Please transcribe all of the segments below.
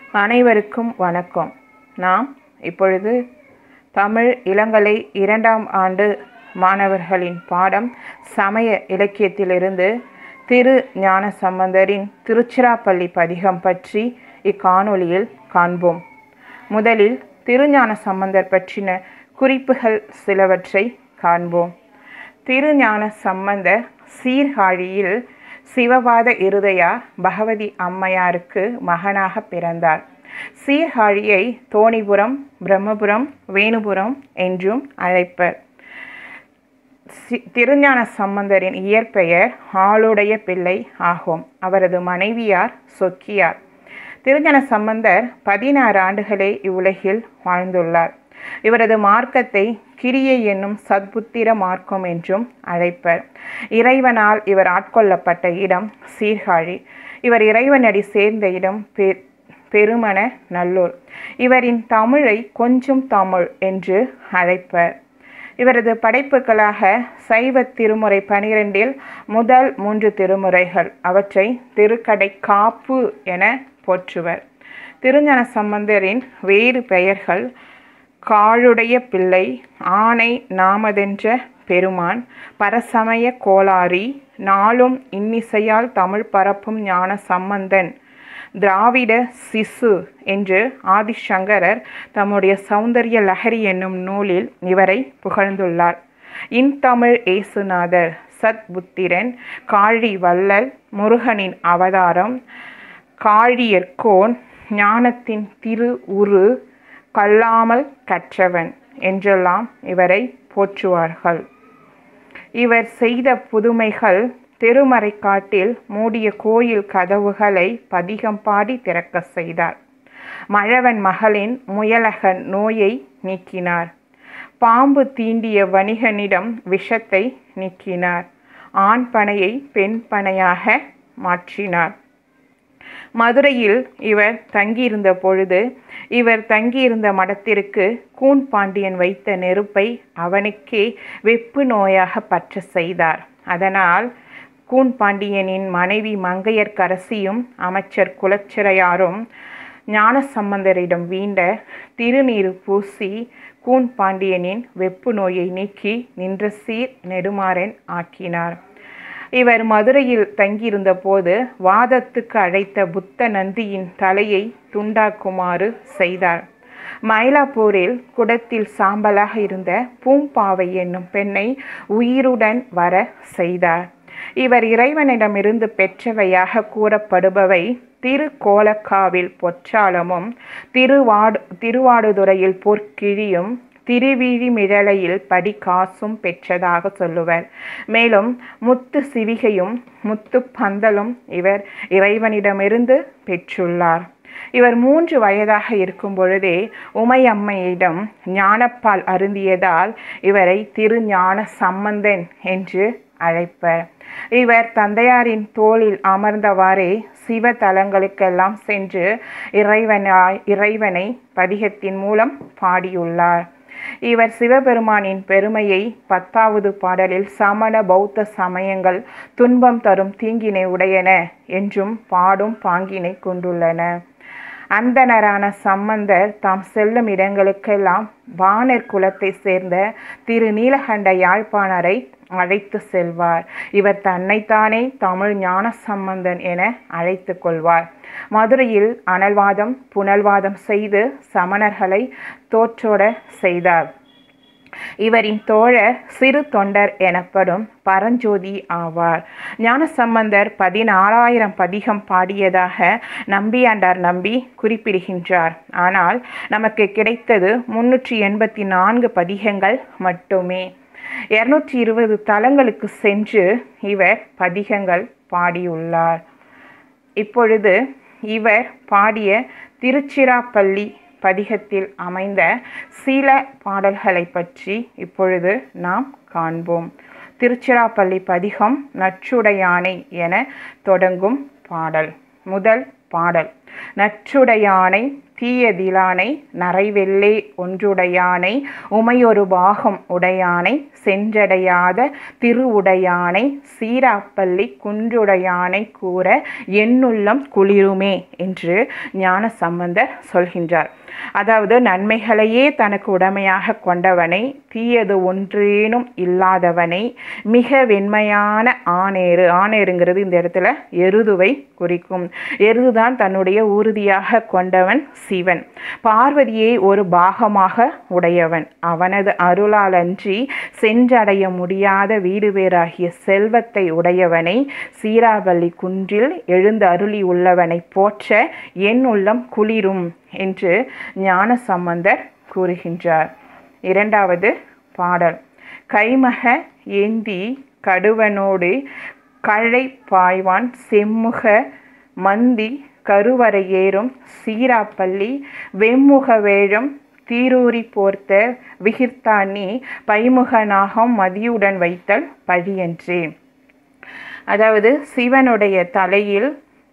அனைவருக்கும் வணக்கம் நாம் இப்பொழுது தமிழ் இளங்கலை இரண்டாம் ஆண்டு மாணவர்களின் பாடம் சமய இலக்கியத்திலிருந்து திரு ஞான சம்பந்தரின் திருச்சிராப்பள்ளி பதிகம் பற்றி இக்காணொளியில் காண்போம் முதலில் திருஞான சம்பந்தர் பற்றின குறிப்புகள் சிலவற்றை காண்போம் திருஞான சம்பந்தர் சீர்காழியில் சிவபாத இருதயா பகவதி அம்மையாருக்கு மகனாக பிறந்தார் சீர்காழியை தோணிபுரம் பிரம்மபுரம் வேணுபுரம் என்றும் அழைப்பர் சி- திருஞான சம்பந்தரின் இயற்பெயர் ஆளுடைய பிள்ளை ஆகும் அவரது மனைவியார் சொக்கியார் திருஞான சம்பந்தர் பதினாறு ஆண்டுகளே இவ்வுலகில் வாழ்ந்துள்ளார் இவரது மார்க்கத்தை கிரியை என்னும் சத்புத்திர மார்க்கம் என்றும் அழைப்பர் இறைவனால் இவர் ஆட்கொள்ளப்பட்ட இடம் சீர்காழி இவர் இறைவனடி சேர்ந்த இடம் பெ பெருமன நல்லூர் இவரின் தமிழை கொஞ்சம் தமிழ் என்று அழைப்பர் இவரது படைப்புகளாக சைவ திருமுறை பனிரெண்டில் முதல் மூன்று திருமுறைகள் அவற்றை திருக்கடை காப்பு என போற்றுவர் திருஞான சம்பந்தரின் வேறு பெயர்கள் காழுடைய பிள்ளை ஆணை நாமதென்ற பெருமான் பரசமய கோளாரி நாளும் இன்னிசையால் தமிழ் பரப்பும் ஞான சம்பந்தன் திராவிட சிசு என்று ஆதிசங்கரர் தம்முடைய சௌந்தரிய லஹரி என்னும் நூலில் இவரை புகழ்ந்துள்ளார் இன்தமிழ் ஏசுநாதர் சத்புத்திரன் காழி வள்ளல் முருகனின் அவதாரம் காழியர்கோன் ஞானத்தின் திரு உரு கல்லாமல் கற்றவன் என்றெல்லாம் இவரை போற்றுவார்கள் இவர் செய்த புதுமைகள் திருமறைக்காட்டில் மூடிய கோயில் கதவுகளை பதிகம் பாடி திறக்க செய்தார் மழவன் மகளின் முயலகன் நோயை நீக்கினார் பாம்பு தீண்டிய வணிகனிடம் விஷத்தை நீக்கினார் ஆண் பனையை பெண் பனையாக மாற்றினார் மதுரையில் இவர் தங்கியிருந்த பொழுது இவர் தங்கியிருந்த மடத்திற்கு கூன் பாண்டியன் வைத்த நெருப்பை அவனுக்கே வெப்பு நோயாக பற்ற செய்தார் அதனால் கூன் பாண்டியனின் மனைவி மங்கையர்க்கரசியும் அமைச்சர் குலச்சிறையாரும் ஞானசம்பந்தரிடம் வீண்ட திருநீறு பூசி கூன் பாண்டியனின் வெப்பு நோயை நீக்கி நின்ற சீர் நெடுமாறன் ஆக்கினார் இவர் மதுரையில் தங்கியிருந்த போது வாதத்துக்கு அழைத்த புத்த நந்தியின் தலையை துண்டாக்குமாறு செய்தார் மயிலாப்பூரில் குடத்தில் சாம்பலாக இருந்த பூம்பாவை என்னும் பெண்ணை உயிருடன் வர செய்தார் இவர் இறைவனிடமிருந்து பெற்றவையாக கூறப்படுபவை திருக்கோலக்காவில் பொற்றாளமும் திருவாடு திருவாடுதுறையில் பொற்கிழியும் திருவிழிமிழலையில் படிகாசும் பெற்றதாக சொல்லுவர் மேலும் முத்து சிவிகையும் முத்து பந்தலும் இவர் இறைவனிடமிருந்து பெற்றுள்ளார் இவர் மூன்று வயதாக இருக்கும் பொழுதே உமையம்மையிடம் ஞானப்பால் அருந்தியதால் இவரை திருஞான சம்பந்தன் என்று அழைப்பர் இவர் தந்தையாரின் தோளில் அமர்ந்தவாறே சிவ தலங்களுக்கெல்லாம் சென்று இறைவனாய் இறைவனை பதிகத்தின் மூலம் பாடியுள்ளார் இவர் சிவபெருமானின் பெருமையை பத்தாவது பாடலில் சமண பௌத்த சமயங்கள் துன்பம் தரும் தீங்கினை உடையன என்றும் பாடும் பாங்கினை கொண்டுள்ளன அந்தணரான சம்பந்தர் தாம் செல்லும் இடங்களுக்கெல்லாம் வானர் குலத்தை சேர்ந்த திரு நீலகண்ட யாழ்ப்பாணரை அழைத்து செல்வார் இவர் தன்னைத்தானே தமிழ் ஞான சம்பந்தன் என அழைத்து கொள்வார் மதுரையில் அனல்வாதம் புனல்வாதம் செய்து சமணர்களை தோற்றோட செய்தார் இவரின் தோழர் சிறு தொண்டர் எனப்படும் பரஞ்சோதி ஆவார் ஞானசம்பந்தர் பதினாறாயிரம் பதிகம் பாடியதாக நம்பியாண்டார் நம்பி குறிப்பிடுகின்றார் ஆனால் நமக்கு கிடைத்தது முன்னூற்றி எண்பத்தி நான்கு பதிகங்கள் மட்டுமே இருநூற்றி இருபது தலங்களுக்கு சென்று இவர் பதிகங்கள் பாடியுள்ளார் இப்பொழுது இவர் பாடிய திருச்சிராப்பள்ளி பதிகத்தில் அமைந்த சில பாடல்களை பற்றி இப்பொழுது நாம் காண்போம் திருச்சிராப்பள்ளி பதிகம் நச்சுடையானை என தொடங்கும் பாடல் முதல் பாடல் நச்சுடையானை தீயதிலானை நரைவெள்ளை ஒன்றுடையானை உமையொரு பாகம் உடையானை சென்றடையாத திருவுடையானை சீராப்பள்ளி குன்றுடையானை கூற என்னுள்ளம் குளிருமே என்று ஞான சம்பந்தர் சொல்கின்றார் அதாவது நன்மைகளையே தனக்கு உடைமையாக கொண்டவனை தீயது ஒன்றேனும் இல்லாதவனை மிக வெண்மையான ஆணேறு ஆணேருங்கிறது இந்த இடத்துல எருதுவை குறிக்கும் எருதுதான் தன்னுடைய உறுதியாக கொண்டவன் சிவன் பார்வதியை ஒரு பாகமாக உடையவன் அவனது அருளாலன்றி சென்றடைய முடியாத வீடு பேராகிய செல்வத்தை உடையவனை சீராவள்ளி குன்றில் எழுந்து அருளி உள்ளவனை போற்ற என் உள்ளம் குளிரும் என்று ஞான சம்பந்தர் கூறுகின்றார் இரண்டாவது பாடல் கைமக ஏந்தி கடுவனோடு களை பாய்வான் செம்முக மந்தி கருவறை ஏறும் சீராப்பள்ளி வெம்முக வேழம் தீரூரி போர்த்த விகிர்த்தானி பைமுகனாகம் மதியுடன் வைத்தல் பழியன்றே அதாவது சிவனுடைய தலையில்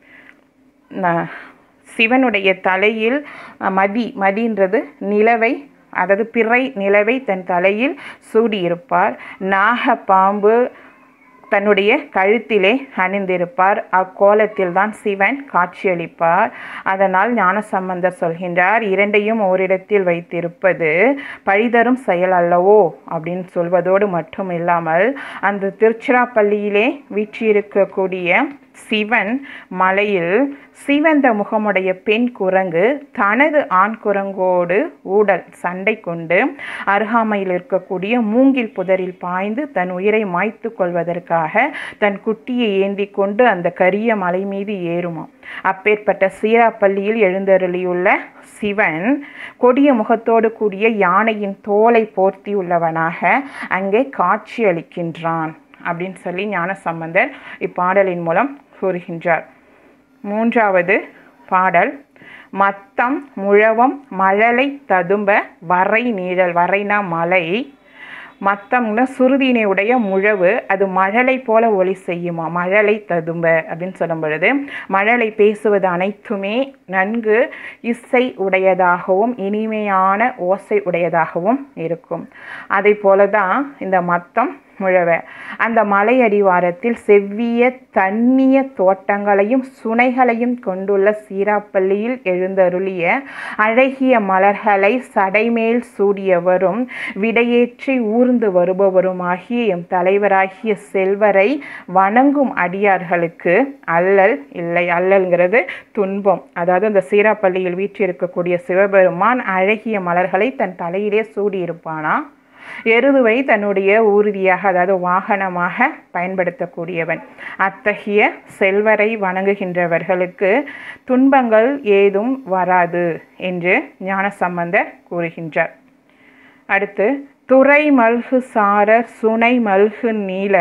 ந- சிவனுடைய தலையில் அஹ், மதி மதின்றது நிலவை அதாவது பிறை நிலவை தன் தலையில் சூடியிருப்பார் நாக பாம்பு தன்னுடைய கழுத்திலே அணிந்திருப்பார் அக்கோலத்தில் தான் சிவன் காட்சியளிப்பார் அதனால் ஞானசம்பந்தர் சொல்கின்றார் இரண்டையும் ஓரிடத்தில் வைத்திருப்பது பழிதரும் செயல் அல்லவோ அப்படின்னு சொல்வதோடு மட்டும் இல்லாமல் அந்த திருச்சிராப்பள்ளியிலே வீற்றிருக்கக்கூடிய சிவன் மலையில் சிவந்த முகமுடைய பெண் குரங்கு தனது ஆண் குரங்கோடு ஊடல் சண்டை கொண்டு அருகாமையில் இருக்கக்கூடிய மூங்கில் புதரில் பாய்ந்து தன் உயிரை மாய்த்து கொள்வதற்காக தன் குட்டியை ஏந்தி கொண்டு அந்த கரிய மலை மீது ஏறுமாம் அப்பேற்பட்ட சீராப்பள்ளியில் எழுந்தருளியுள்ள சிவன் கொடிய முகத்தோடு கூடிய யானையின் தோலை போர்த்தியுள்ளவனாக அங்கே காட்சியளிக்கின்றான் அப்படின்னு சொல்லி ஞானசம்பந்தர் இப்பாடலின் மூலம் கூறுகின்றார் மூன்றாவது பாடல் மத்தம் முழவம் மழலை ததும்ப வரை நீழல் வரைனா மலை மத்தம்னா சுருதியினை உடைய முழவு அது மழலை போல ஒளி செய்யுமா மழலை ததும்ப அப்படின்னு சொல்லும் பொழுது மழலை பேசுவது அனைத்துமே நன்கு இசை உடையதாகவும் இனிமையான ஓசை உடையதாகவும் இருக்கும் அதை போல தான் இந்த மத்தம் முழவ அந்த மலை அடிவாரத்தில் செவ்விய தண்ணிய தோட்டங்களையும் சுனைகளையும் கொண்டுள்ள சீராப்பள்ளியில் எழுந்தருளிய அழகிய மலர்களை சடைமேல் சூடியவரும் விடையேற்றி ஊர்ந்து வருபவருமாகிய எம் தலைவராகிய செல்வரை வணங்கும் அடியார்களுக்கு அல்லல் இல்லை அல்லல்ங்கிறது துன்பம் அதாவது அந்த சீராப்பள்ளியில் வீற்றிருக்கக்கூடிய சிவபெருமான் அழகிய மலர்களை தன் தலையிலே சூடியிருப்பானா எருதுவை தன்னுடைய ஊர்தியாக அதாவது வாகனமாக பயன்படுத்தக்கூடியவன் அத்தகைய செல்வரை வணங்குகின்றவர்களுக்கு துன்பங்கள் ஏதும் வராது என்று ஞானசம்பந்தர் கூறுகின்றார் அடுத்து துறை மல்கு சாரர் சுனை மல்கு நீல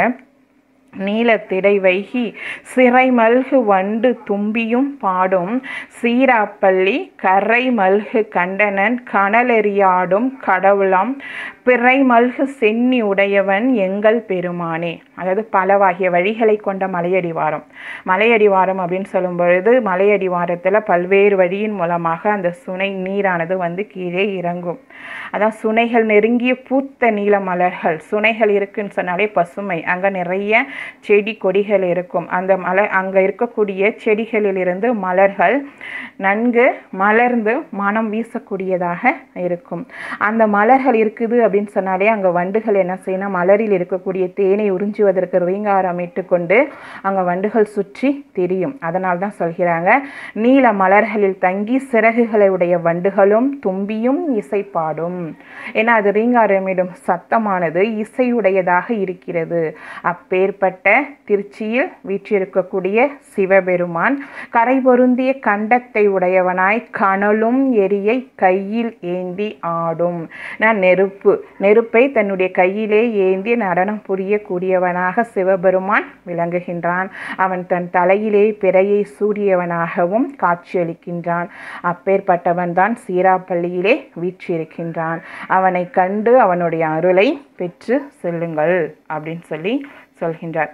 நீலத்திடை வைகி சிறை மல்கு வண்டு தும்பியும் பாடும் சீராப்பள்ளி கரை மல்கு கண்டனன் கனலெறியாடும் கடவுளாம் பிறை மல்கு சென்னி உடையவன் எங்கள் பெருமானே அதாவது பலவாகிய வழிகளை கொண்ட மலையடிவாரம் மலையடிவாரம் அப்படின்னு சொல்லும் பொழுது மலையடிவாரத்தில் பல்வேறு வழியின் மூலமாக அந்த சுனை நீரானது வந்து கீழே இறங்கும் அதான் சுனைகள் நெருங்கிய பூத்த நீல மலர்கள் சுனைகள் இருக்குன்னு சொன்னாலே பசுமை அங்கே நிறைய செடி கொடிகள் இருக்கும் அந்த மலை அங்கே இருக்கக்கூடிய செடிகளிலிருந்து மலர்கள் நன்கு மலர்ந்து மனம் வீசக்கூடியதாக இருக்கும் அந்த மலர்கள் இருக்குது அப்படின்னு சொன்னாலே அங்கே வண்டுகள் என்ன செய்யணும் மலரில் இருக்கக்கூடிய தேனை உறிஞ்சுவதற்கு ரீங்காரம் கொண்டு அங்கே வண்டுகள் சுற்றி திரியும் அதனால் தான் சொல்கிறாங்க நீல மலர்களில் தங்கி சிறகுகளை உடைய வண்டுகளும் தும்பியும் இசை பாடும் ஏன்னா அது ரீங்காரமிடும் சத்தமானது இசையுடையதாக இருக்கிறது அப்பேற்பட்ட திருச்சியில் வீற்றிருக்கக்கூடிய சிவபெருமான் கரை பொருந்திய கண்டத்தை உடையவனாய் கனலும் எரியை கையில் ஏந்தி ஆடும் நான் நெருப்பு நெருப்பை தன்னுடைய கையிலே ஏந்தி நடனம் புரியக்கூடியவனாக சிவபெருமான் விளங்குகின்றான் அவன் தன் தலையிலே பிறையை சூடியவனாகவும் காட்சியளிக்கின்றான் அப்பேற்பட்டவன் தான் சீராப்பள்ளியிலே வீற்றிருக்கின்றான் அவனை கண்டு அவனுடைய அருளை பெற்று செல்லுங்கள் அப்படின்னு சொல்லி சொல்கின்றார்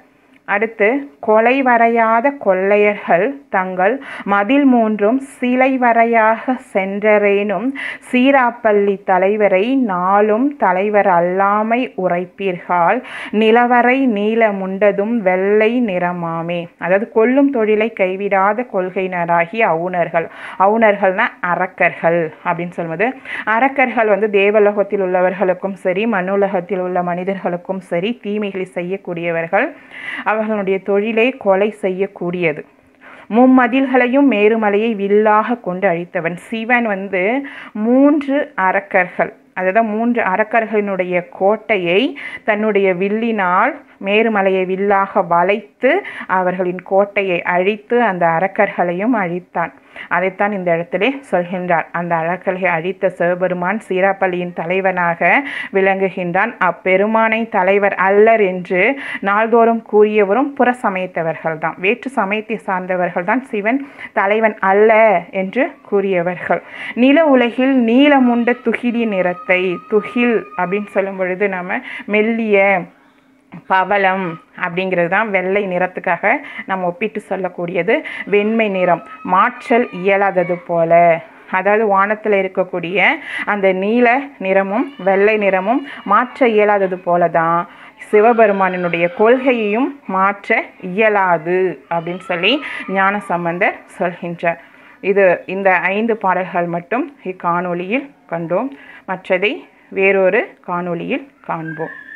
அடுத்து கொலை வரையாத கொள்ளையர்கள் தங்கள் மதில் மூன்றும் சிலை வரையாக சென்றரேனும் சீராப்பள்ளி தலைவரை நாளும் தலைவர் அல்லாமை உரைப்பீர்கள் நிலவரை நீலமுண்டதும் வெள்ளை நிறமாமே அதாவது கொல்லும் தொழிலை கைவிடாத கொள்கையினராகிய அவுணர்கள் அவுணர்கள்னா அரக்கர்கள் அப்படின்னு சொல்வது அரக்கர்கள் வந்து தேவலோகத்தில் உள்ளவர்களுக்கும் சரி மண்ணுலகத்தில் உள்ள மனிதர்களுக்கும் சரி தீமைகளை செய்யக்கூடியவர்கள் அவர்களுடைய தொழிலை கொலை செய்யக்கூடியது மும்மதில்களையும் மேருமலையை வில்லாக கொண்டு அழித்தவன் சிவன் வந்து மூன்று அரக்கர்கள் அதுதான் மூன்று அரக்கர்களினுடைய கோட்டையை தன்னுடைய வில்லினால் மேருமலையை வில்லாக வளைத்து அவர்களின் கோட்டையை அழித்து அந்த அரக்கர்களையும் அழித்தான் அதைத்தான் இந்த இடத்திலே சொல்கின்றார் அந்த அரக்கர்களை அழித்த சிவபெருமான் சீராப்பள்ளியின் தலைவனாக விளங்குகின்றான் அப்பெருமானை தலைவர் அல்லர் என்று நாள்தோறும் கூறியவரும் புற சமயத்தவர்கள் தான் வேற்று சமயத்தை சார்ந்தவர்கள் தான் சிவன் தலைவன் அல்ல என்று கூறியவர்கள் நில உலகில் நீலமுண்ட துகிலி நிறத்தை துகில் அப்படின்னு சொல்லும் பொழுது நம்ம மெல்லிய பவளம் அப்படிங்கிறது தான் வெள்ளை நிறத்துக்காக நம்ம ஒப்பிட்டு சொல்லக்கூடியது வெண்மை நிறம் மாற்றல் இயலாதது போல அதாவது வானத்தில் இருக்கக்கூடிய அந்த நீல நிறமும் வெள்ளை நிறமும் மாற்ற இயலாதது போல தான் சிவபெருமானினுடைய கொள்கையையும் மாற்ற இயலாது அப்படின்னு சொல்லி ஞான சம்பந்தர் சொல்கின்றார் இது இந்த ஐந்து பாடல்கள் மட்டும் இக்காணொளியில் கண்டோம் மற்றதை வேறொரு காணொளியில் காண்போம்